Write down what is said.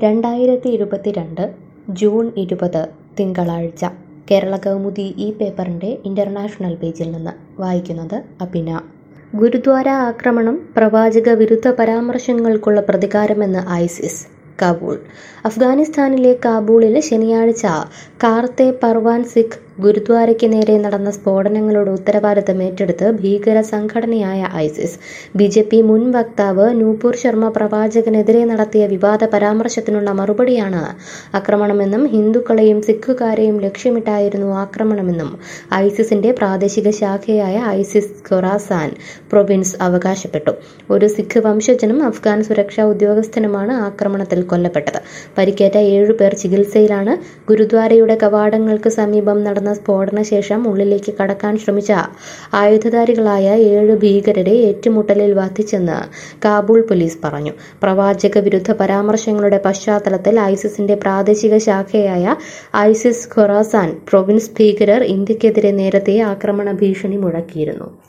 രണ്ടായിരത്തി ഇരുപത്തിരണ്ട് ജൂൺ ഇരുപത് തിങ്കളാഴ്ച കേരള കൗമുദി ഈ പേപ്പറിൻ്റെ ഇൻ്റർനാഷണൽ പേജിൽ നിന്ന് വായിക്കുന്നത് അഭിന ഗുരുദ്വാര ആക്രമണം പ്രവാചക വിരുദ്ധ പരാമർശങ്ങൾക്കുള്ള പ്രതികാരമെന്ന് ഐസിസ് കാബൂൾ അഫ്ഗാനിസ്ഥാനിലെ കാബൂളിൽ ശനിയാഴ്ച കാർത്തെ പർവാൻ സിഖ് ഗുരുദ്വാരയ്ക്ക് നേരെ നടന്ന സ്ഫോടനങ്ങളുടെ ഉത്തരവാദിത്തം ഏറ്റെടുത്ത് ഭീകര സംഘടനയായ ഐസിസ് ബി ജെ പി മുൻ വക്താവ് നൂപുർ ശർമ്മ പ്രവാചകനെതിരെ നടത്തിയ വിവാദ പരാമർശത്തിനുള്ള മറുപടിയാണ് ആക്രമണമെന്നും ഹിന്ദുക്കളെയും സിഖുകാരെയും ലക്ഷ്യമിട്ടായിരുന്നു ആക്രമണമെന്നും ഐസിസിന്റെ പ്രാദേശിക ശാഖയായ ഐസിസ് ഖൊറാസാൻ പ്രൊവിൻസ് അവകാശപ്പെട്ടു ഒരു സിഖ് വംശജനും അഫ്ഗാൻ സുരക്ഷാ ഉദ്യോഗസ്ഥനുമാണ് ആക്രമണത്തിൽ കൊല്ലപ്പെട്ടത് പരിക്കേറ്റ ഏഴുപേർ ചികിത്സയിലാണ് ഗുരുദ്വാരയുടെ കവാടങ്ങൾക്ക് സമീപം നടന്ന സ്ഫോടന ശേഷം ഉള്ളിലേക്ക് കടക്കാൻ ശ്രമിച്ച ആയുധധാരികളായ ഏഴ് ഭീകരരെ ഏറ്റുമുട്ടലിൽ വധിച്ചെന്ന് കാബൂൾ പോലീസ് പറഞ്ഞു പ്രവാചക വിരുദ്ധ പരാമർശങ്ങളുടെ പശ്ചാത്തലത്തിൽ ഐസിസിന്റെ പ്രാദേശിക ശാഖയായ ഐസിസ് ഖൊറാസാൻ പ്രൊവിൻസ് ഭീകരർ ഇന്ത്യക്കെതിരെ നേരത്തെ ആക്രമണ ഭീഷണി മുഴക്കിയിരുന്നു